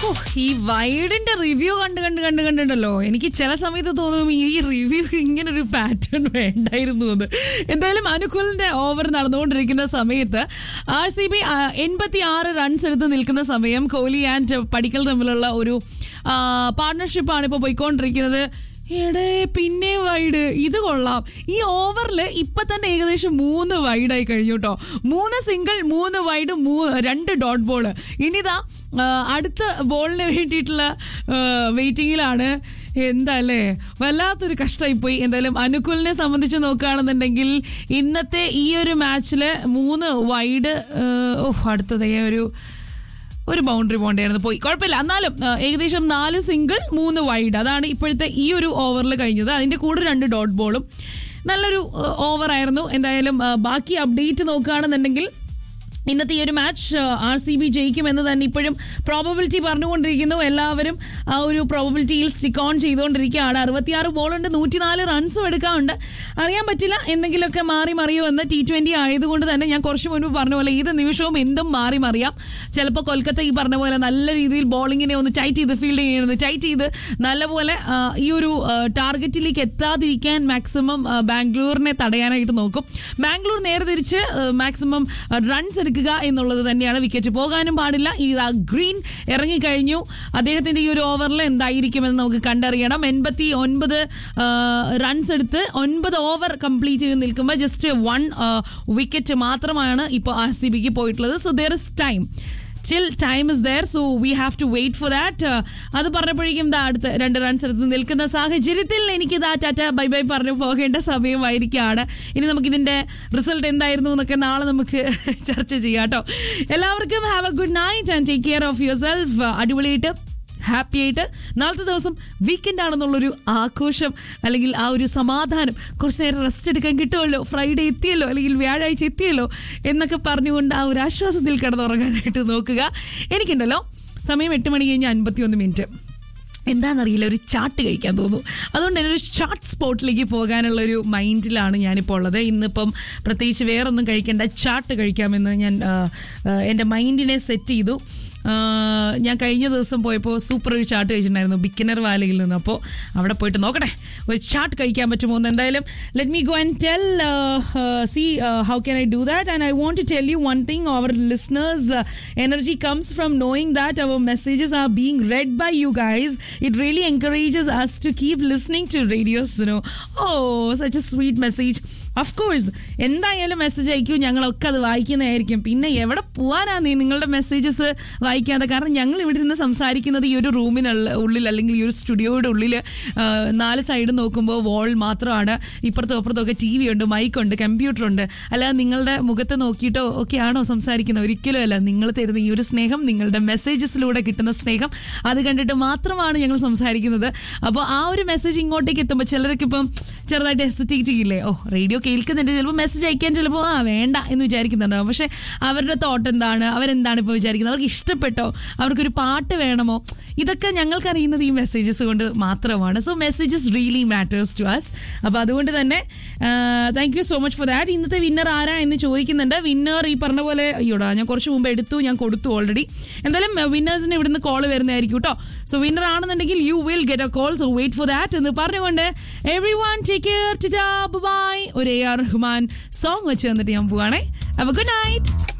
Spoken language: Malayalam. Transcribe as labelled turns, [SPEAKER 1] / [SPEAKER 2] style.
[SPEAKER 1] ഓ, ഈ വൈഡിന്റെ റിവ്യൂ കണ്ട് കണ്ട് കണ്ട് കണ്ടുണ്ടല്ലോ എനിക്ക് ചില സമയത്ത് തോന്നും ഈ റിവ്യൂ ഇങ്ങനെ ഒരു പാറ്റേൺ വേണ്ടായിരുന്നു എന്ന് എന്തായാലും അനുകൂലിന്റെ ഓവർ നടന്നുകൊണ്ടിരിക്കുന്ന സമയത്ത് ആർ സി ബി എൺപത്തി ആറ് റൺസ് എടുത്ത് നിൽക്കുന്ന സമയം കോഹ്ലി ആൻഡ് പടിക്കൽ തമ്മിലുള്ള ഒരു പാർട്ണർഷിപ്പാണ് ഇപ്പോൾ പോയിക്കൊണ്ടിരിക്കുന്നത് എടേ പിന്നെ വൈഡ് ഇത് കൊള്ളാം ഈ ഓവറിൽ ഇപ്പൊ തന്നെ ഏകദേശം മൂന്ന് വൈഡായി കഴിഞ്ഞു കേട്ടോ മൂന്ന് സിംഗിൾ മൂന്ന് വൈഡ് മൂ രണ്ട് ഡോട്ട് ബോൾ ഇനിതാ ആ, അടുത്ത ബോളിന് വേണ്ടിയിട്ടുള്ള വെയിറ്റിങ്ങിലാണ് എന്താ അല്ലേ വല്ലാത്തൊരു കഷ്ടമായി പോയി എന്തായാലും അനുകൂലിനെ സംബന്ധിച്ച് നോക്കുകയാണെന്നുണ്ടെങ്കിൽ ഇന്നത്തെ ഈ ഒരു മാച്ചിൽ മൂന്ന് വൈഡ് ഓഹ് അടുത്തതേ ഒരു ഒരു ബൗണ്ടറി പോകേണ്ടായിരുന്നു പോയി കുഴപ്പമില്ല എന്നാലും ആ, ഏകദേശം നാല് സിംഗിൾ മൂന്ന് വൈഡ് അതാണ് ഇപ്പോഴത്തെ ഈ ഒരു ഓവറിൽ കഴിഞ്ഞത് അതിന്റെ കൂടെ രണ്ട് ഡോട്ട് ബോളും നല്ലൊരു ഓവർ ആയിരുന്നു എന്തായാലും ആ, ബാക്കി അപ്ഡേറ്റ് നോക്കുകയാണെന്നുണ്ടെങ്കിൽ ഇന്നത്തെ ഈ ഒരു മാച്ച് ആർ സി ബി ജയിക്കുമെന്ന് തന്നെ ഇപ്പോഴും പ്രോബബിലിറ്റി പറഞ്ഞുകൊണ്ടിരിക്കുന്നു എല്ലാവരും ആ ഒരു പ്രോബബിലിറ്റിയിൽ സ്റ്റിക്ക് ഓൺ ചെയ്തുകൊണ്ടിരിക്കുകയാണ് അറുപത്തിയാറ് ബോളുണ്ട് നൂറ്റിനാല് റൺസും എടുക്കാറുണ്ട് അറിയാൻ പറ്റില്ല എന്തെങ്കിലുമൊക്കെ മാറി മറിയോ എന്ന് ടി ട്വന്റി ആയതുകൊണ്ട് തന്നെ ഞാൻ കുറച്ച് മുൻപ് പറഞ്ഞ പോലെ ഏത് നിമിഷവും എന്തും മാറി മറിയാം ചിലപ്പോൾ കൊൽക്കത്ത ഈ പറഞ്ഞ പോലെ നല്ല രീതിയിൽ ബോളിങ്ങിനെ ഒന്ന് ടൈറ്റ് ചെയ്ത് ഫീൽഡിങ്ങിനെ ഒന്ന് ടൈറ്റ് ചെയ്ത് നല്ലപോലെ ആ, ഈ ഒരു ആ, ടാർഗറ്റിലേക്ക് എത്താതിരിക്കാൻ മാക്സിമം ആ, ബാംഗ്ലൂരിനെ തടയാനായിട്ട് നോക്കും ബാംഗ്ലൂർ നേരെ തിരിച്ച് മാക്സിമം റൺസ് എടുക്കുക എന്നുള്ളത് തന്നെയാണ് വിക്കറ്റ് പോകാനും പാടില്ല ഈ ആ ഗ്രീൻ ഇറങ്ങിക്കഴിഞ്ഞു അദ്ദേഹത്തിന്റെ ഈ ഒരു ഓവറിൽ എന്തായിരിക്കുമെന്ന് നമുക്ക് കണ്ടറിയണം എൺപത്തി ഒൻപത് റൺസ് എടുത്ത് ഒൻപത് ഓവർ കംപ്ലീറ്റ് ചെയ്ത് നിൽക്കുമ്പോൾ ജസ്റ്റ് വൺ വിക്കറ്റ് മാത്രമാണ് ഇപ്പോൾ ആർ സി ബിക്ക് പോയിട്ടുള്ളത് so there is time chill time is there so we have to wait for that അത് പറഞ്ഞപ്പോഴേക്കും ദാ അടുത്ത് രണ്ട് റൺസ് എടുത്ത് നിൽക്കുന്ന സാഹചര്യത്തിൽ എനിക്ക് ദാ ടാറ്റ ബൈ ബൈ പറഞ്ഞു പോകേണ്ട സമയമായിരിക്കുകയാണ് ഇനി നമുക്ക് ഇതിന്റെ റിസൾട്ട് എന്തായിരുന്നു എന്നൊക്കെ നാളെ നമുക്ക് ചർച്ച ചെയ്യാം കേട്ടോ എല്ലാവർക്കും have a good night and take care of yourself അടിപൊളിയായിട്ട് ഹാപ്പി ആയിട്ട് നാളത്തെ ദിവസം വീക്കെൻഡ് ആണെന്നുള്ളൊരു ആഘോഷം അല്ലെങ്കിൽ ആ ഒരു സമാധാനം കുറച്ച് നേരം റെസ്റ്റ് എടുക്കാൻ കിട്ടുമല്ലോ ഫ്രൈഡേ എത്തിയല്ലോ അല്ലെങ്കിൽ വ്യാഴാഴ്ച എത്തിയല്ലോ എന്നൊക്കെ പറഞ്ഞുകൊണ്ട് ആ ഒരു ആശ്വാസത്തിൽ കിടന്നുറങ്ങാനായിട്ട് നോക്കുക എനിക്കുണ്ടല്ലോ സമയം എട്ട് മണി കഴിഞ്ഞ് അൻപത്തിയൊന്ന് മിനിറ്റ് എന്താണെന്നറിയില്ല ഒരു ചാട്ട് കഴിക്കാൻ തോന്നുന്നു അതുകൊണ്ട് തന്നെ ഒരു ചാട്ട് സ്പോട്ടിലേക്ക് പോകാനുള്ള ഒരു മൈൻഡിലാണ് ഞാനിപ്പോൾ ഉള്ളത് ഇന്നിപ്പം പ്രത്യേകിച്ച് വേറൊന്നും കഴിക്കേണ്ട ചാട്ട് കഴിക്കാമെന്ന് ഞാൻ ആ, ആ, എൻ്റെ മൈൻഡിനെ സെറ്റ് ചെയ്തു ആ, ഞാൻ കഴിഞ്ഞ ദിവസം പോയപ്പോൾ സൂപ്പർ ഒരു ചാട്ട് കഴിച്ചിട്ടുണ്ടായിരുന്നു ബിക്കനർ വാലയിൽ നിന്ന് അപ്പോൾ അവിടെ പോയിട്ട് നോക്കട്ടെ ഒരു ചാട്ട് കഴിക്കാൻ പറ്റുമോ എന്ന് എന്തായാലും let me go and tell see how can I do that and I want to tell you one thing our listeners energy comes from knowing that our messages are being read by you guys it really encourages us to keep listening to radios no oh such a sweet message of course എന്തായാലും മെസ്സേജ് അയക്കൂ ഞങ്ങളൊക്കെ അത് വായിക്കുന്നതായിരിക്കും പിന്നെ എവിടെ പോകാനാ നീ നിങ്ങളുടെ മെസ്സേജസ് വായിക്കാതെ കാരണം ഞങ്ങൾ ഇവിടെ ഇരുന്ന് സംസാരിക്കുന്നത് ഈ ഒരു റൂമിനുള്ള ഉള്ളിൽ അല്ലെങ്കിൽ ഈ ഒരു സ്റ്റുഡിയോയുടെ ഉള്ളിൽ ആ, നാല് സൈഡ് നോക്കുമ്പോൾ വാൾ മാത്രമാണ് ഇപ്പുറത്തും അപ്പുറത്തും ഒക്കെ ടി വി ഉണ്ട് മൈക്കുണ്ട് കമ്പ്യൂട്ടർ ഉണ്ട് അല്ലാതെ നിങ്ങളുടെ മുഖത്ത് നോക്കിയിട്ടോ ഒക്കെ ആണോ സംസാരിക്കുന്നത് ഒരിക്കലും അല്ല നിങ്ങൾ തരുന്ന ഈ ഒരു സ്നേഹം നിങ്ങളുടെ മെസ്സേജസിലൂടെ കിട്ടുന്ന സ്നേഹം അത് കണ്ടിട്ട് മാത്രമാണ് ഞങ്ങൾ സംസാരിക്കുന്നത് അപ്പോൾ ആ ഒരു മെസ്സേജ് ഇങ്ങോട്ടേക്ക് എത്തുമ്പോൾ ചിലരൊക്കെ ഇപ്പം ചെറുതായിട്ട് ഹെസിറ്റേറ്റ് ചെയ്യില്ലേ ഓ റേഡിയോ കേൾക്കുന്നുണ്ട് ചിലപ്പോൾ മെസ്സേജ് അയക്കാൻ ചിലപ്പോൾ ആ വേണ്ട എന്ന് വിചാരിക്കുന്നുണ്ടാവും പക്ഷെ അവരുടെ തോട്ട് എന്താണ് അവരെന്താണ് ഇപ്പോൾ വിചാരിക്കുന്നത് അവർക്ക് ഇഷ്ടപ്പെട്ടോ അവർക്കൊരു പാട്ട് വേണമോ ഇതൊക്കെ ഞങ്ങൾക്കറിയുന്നത് ഈ മെസ്സേജസ് കൊണ്ട് മാത്രമാണ് so messages really matters to us അപ്പോൾ അതുകൊണ്ട് തന്നെ thank you so much for that ഇന്നത്തെ വിന്നർ ആരാ എന്ന് ചോദിക്കുന്നുണ്ട് വിന്നർ ഈ പറഞ്ഞ പോലെ അയ്യോടാ ഞാൻ കുറച്ച് മുമ്പ് എടുത്തു ഞാൻ കൊടുത്തു ഓൾറെഡി എന്തായാലും വിന്നേഴ്സിന് ഇവിടുന്ന് കോൾ വരുന്നതായിരിക്കും കേട്ടോ സോ വിന്നർ ആണെന്നുണ്ടെങ്കിൽ you will get a call so wait for that എന്ന് പറഞ്ഞുകൊണ്ട് everyone take care bye ഒരു എ ആർ റഹ്മാൻ സോങ് വെച്ച് തന്നിട്ട് ഞാൻ പോവാണേ അപ്പോൾ ഗുഡ് നൈറ്റ്